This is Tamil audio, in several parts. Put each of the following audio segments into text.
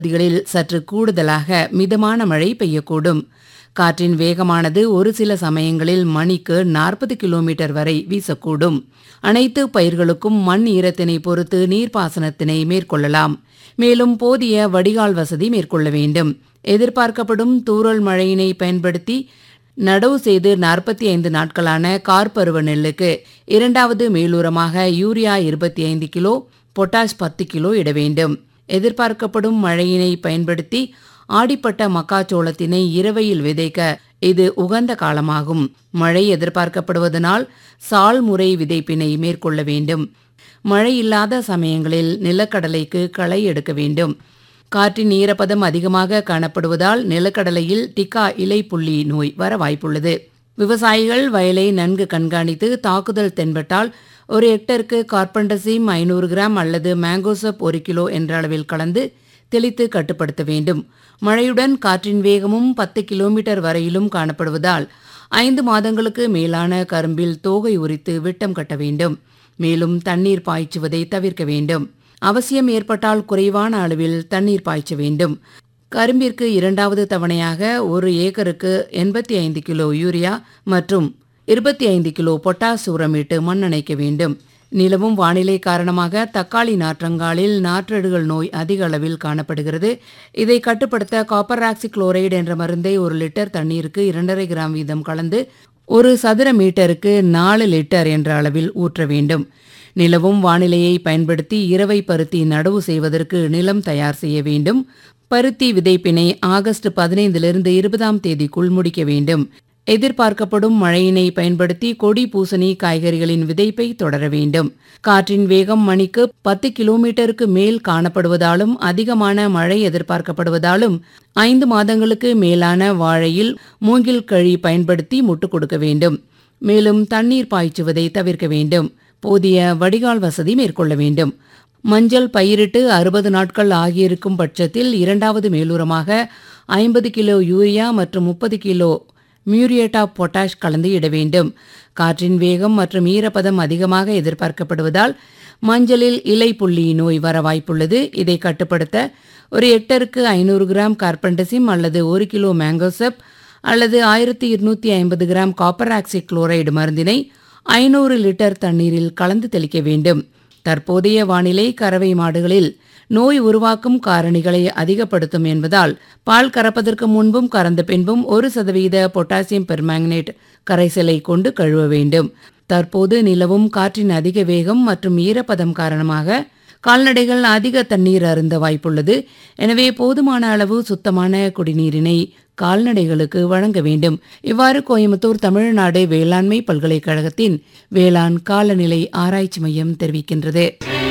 பகுதிகளில் சற்று கூடுதலாக மிதமான மழை பெய்யக்கூடும் காற்றின் வேகமானது ஒரு சில சமயங்களில் மணிக்கு நாற்பது கிலோமீட்டர் வரை வீசக்கூடும் அனைத்து பயிர்களுக்கும் மண் ஈரத்தினை பொறுத்து நீர்ப்பாசனத்தினை மேற்கொள்ளலாம் மேலும் போதிய வடிகால் வசதி மேற்கொள்ள வேண்டும் எதிர்பார்க்கப்படும் தூறல் மழையினை பயன்படுத்தி நடவு செய்து நாற்பத்தி ஐந்து நாட்களான கார்பருவ நெல்லுக்கு இரண்டாவது மேலுரமாக யூரியா இருபத்தி ஐந்து கிலோ பொட்டாஷ் பத்து கிலோ இட வேண்டும் எதிர்பார்க்கப்படும் மழையினை பயன்படுத்தி ஆடிப்பட்ட மக்காச்சோளத்தினை இரவையில் விதைக்க இது உகந்த காலமாகும் மழை எதிர்பார்க்கப்படுவதனால் சால் முறை விதைப்பினை மேற்கொள்ள வேண்டும் மழை இல்லாத சமயங்களில் நிலக்கடலைக்கு களை எடுக்க வேண்டும் காற்றின் ஈரப்பதம் அதிகமாக காணப்படுவதால் நிலக்கடலையில் டிக்கா இலை புள்ளி நோய் வர வாய்ப்புள்ளது விவசாயிகள் வயலை நன்கு கண்காணித்து தாக்குதல் தென்பட்டால் ஒரு ஹெக்டருக்கு கார்பன்டசிம் ஐநூறு கிராம் அல்லது மேங்கோசப் ஒரு கிலோ என்ற அளவில் கலந்து தெளித்து கட்டுப்படுத்த வேண்டும் மழையுடன் காற்றின் வேகமும் பத்து கிலோமீட்டர் வரையிலும் காணப்படுவதால் ஐந்து மாதங்களுக்கு மேலான கரும்பில் தோகை உரித்து விட்டம் கட்ட வேண்டும் மேலும் தண்ணீர் பாய்ச்சுவதை தவிர்க்க வேண்டும் அவசியம் ஏற்பட்டால் குறைவான அளவில் தண்ணீர் பாய்ச்ச வேண்டும் கரும்பிற்கு இரண்டாவது தவணையாக ஒரு ஏக்கருக்கு எண்பத்தி ஐந்து கிலோ யூரியா மற்றும் இருபத்தி ஐந்து கிலோ பொட்டாஸ் உரமிட்டு மண்ணணைக்க வேண்டும் நிலவும் வானிலை காரணமாக தக்காளி நாற்றங்காலில் நாற்றடுகள் நோய் அதிக அளவில் காணப்படுகிறது இதை கட்டுப்படுத்த காப்பர் ஆக்சி குளோரைடு என்ற மருந்தை ஒரு லிட்டர் தண்ணீருக்கு இரண்டரை கிராம் வீதம் கலந்து ஒரு சதுர மீட்டருக்கு நாலு லிட்டர் என்ற அளவில் ஊற்ற வேண்டும் நிலவும் வானிலையை பயன்படுத்தி இரவை பருத்தி நடவு செய்வதற்கு நிலம் தயார் செய்ய வேண்டும் பருத்தி விதைப்பினை ஆகஸ்ட் பதினைந்திலிருந்து இருபதாம் தேதிக்குள் முடிக்க வேண்டும் எதிர்பார்க்கப்படும் மழையினை பயன்படுத்தி கொடி பூசணி காய்கறிகளின் விதைப்பை தொடர வேண்டும் காற்றின் வேகம் மணிக்கு பத்து கிலோமீட்டருக்கு மேல் காணப்படுவதாலும் அதிகமான மழை எதிர்பார்க்கப்படுவதாலும் ஐந்து மாதங்களுக்கு மேலான வாழையில் மூங்கில் கழி பயன்படுத்தி முட்டு கொடுக்க வேண்டும் மேலும் தண்ணீர் பாய்ச்சுவதை தவிர்க்க வேண்டும் போதிய வடிகால் வசதி மேற்கொள்ள வேண்டும் மஞ்சள் பயிரிட்டு அறுபது நாட்கள் ஆகியிருக்கும் பட்சத்தில் இரண்டாவது மேலுரமாக ஐம்பது கிலோ யூரியா மற்றும் முப்பது கிலோ மியூரியேட்டா பொட்டாஷ் கலந்து இட வேண்டும் காற்றின் வேகம் மற்றும் ஈரப்பதம் அதிகமாக எதிர்பார்க்கப்படுவதால் மஞ்சளில் இலை புள்ளி நோய் வர வாய்ப்புள்ளது இதை கட்டுப்படுத்த ஒரு ஹெக்டருக்கு ஐநூறு கிராம் கார்பன்டசிம் அல்லது ஒரு கிலோ மேங்கோசப் அல்லது ஆயிரத்தி இருநூத்தி ஐம்பது கிராம் காப்பர் ஆக்சி குளோரைடு மருந்தினை ஐநூறு லிட்டர் தண்ணீரில் கலந்து தெளிக்க வேண்டும் தற்போதைய வானிலை கறவை மாடுகளில் நோய் உருவாக்கும் காரணிகளை அதிகப்படுத்தும் என்பதால் பால் கறப்பதற்கு முன்பும் கறந்த பின்பும் ஒரு சதவீத பொட்டாசியம் பெர்மாங்கனேட் கரைசலை கொண்டு கழுவ வேண்டும் தற்போது நிலவும் காற்றின் அதிக வேகம் மற்றும் ஈரப்பதம் காரணமாக கால்நடைகள் அதிக தண்ணீர் அருந்த வாய்ப்புள்ளது எனவே போதுமான அளவு சுத்தமான குடிநீரினை கால்நடைகளுக்கு வழங்க வேண்டும் இவ்வாறு கோயம்புத்தூர் தமிழ்நாடு வேளாண்மை பல்கலைக்கழகத்தின் வேளாண் காலநிலை ஆராய்ச்சி மையம் தெரிவிக்கின்றது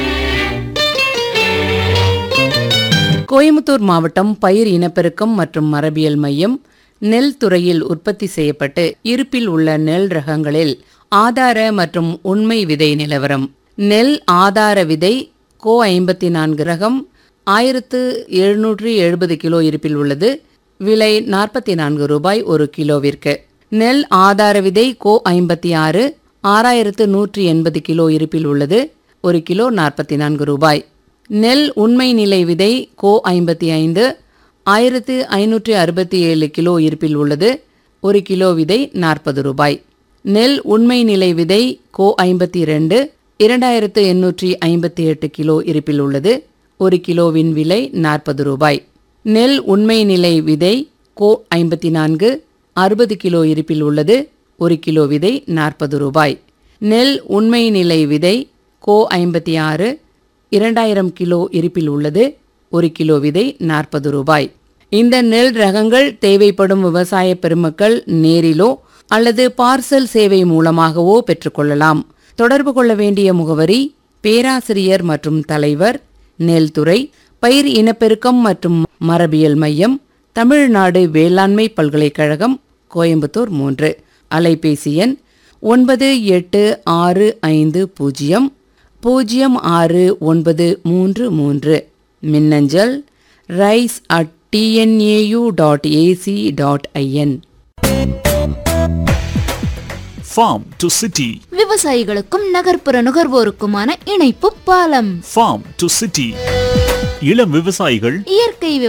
கோயம்புத்தூர் மாவட்டம் பயிர் இனப்பெருக்கம் மற்றும் மரபியல் மையம் நெல் துறையில் உற்பத்தி செய்யப்பட்டு இருப்பில் உள்ள நெல் ரகங்களில் ஆதார மற்றும் உண்மை விதை நிலவரம் நெல் ஆதார விதை கோ ஐம்பத்தி நான்கு ரகம் ஆயிரத்து எழுநூற்றி எழுபது கிலோ இருப்பில் உள்ளது விலை நாற்பத்தி நான்கு ரூபாய் ஒரு கிலோவிற்கு நெல் ஆதார விதை கோ ஐம்பத்தி ஆறு ஆறாயிரத்து நூற்றி எண்பது கிலோ இருப்பில் உள்ளது ஒரு கிலோ நாற்பத்தி நான்கு ரூபாய் நெல் உண்மை நிலை விதை கோ ஐம்பத்தி ஐந்து ஆயிரத்து ஐநூற்றி அறுபத்தி ஏழு கிலோ இருப்பில் உள்ளது ஒரு கிலோ விதை நாற்பது ரூபாய் நெல் உண்மை நிலை விதை கோ ஐம்பத்தி ரெண்டு இரண்டாயிரத்து எண்ணூற்றி ஐம்பத்தி எட்டு கிலோ இருப்பில் உள்ளது ஒரு கிலோவின் விலை நாற்பது ரூபாய் நெல் உண்மை நிலை விதை கோ ஐம்பத்தி நான்கு அறுபது கிலோ இருப்பில் உள்ளது ஒரு கிலோ விதை நாற்பது ரூபாய் நெல் உண்மை நிலை விதை கோ ஐம்பத்தி ஆறு இரண்டாயிரம் கிலோ இருப்பில் உள்ளது ஒரு கிலோ விதை நாற்பது ரூபாய் இந்த நெல் ரகங்கள் தேவைப்படும் விவசாய பெருமக்கள் நேரிலோ அல்லது பார்சல் சேவை மூலமாகவோ பெற்றுக்கொள்ளலாம் தொடர்பு கொள்ள வேண்டிய முகவரி பேராசிரியர் மற்றும் தலைவர் நெல்துறை பயிர் இனப்பெருக்கம் மற்றும் மரபியல் மையம் தமிழ்நாடு வேளாண்மை பல்கலைக்கழகம் கோயம்புத்தூர் மூன்று அலைபேசி எண் ஒன்பது எட்டு ஆறு ஐந்து பூஜ்ஜியம் பூஜ்ஜியம் ஆறு ஒன்பது மூன்று மூன்று மின்னஞ்சல் rice at TNAU dot AC dot IN Farm to City. விவசாயிகளுக்கும் நகர்ப்புற நுகர்வோருக்குமான இணைப்பு பாலம் Farm to City. இளம் விவசாயிகள் இயற்கை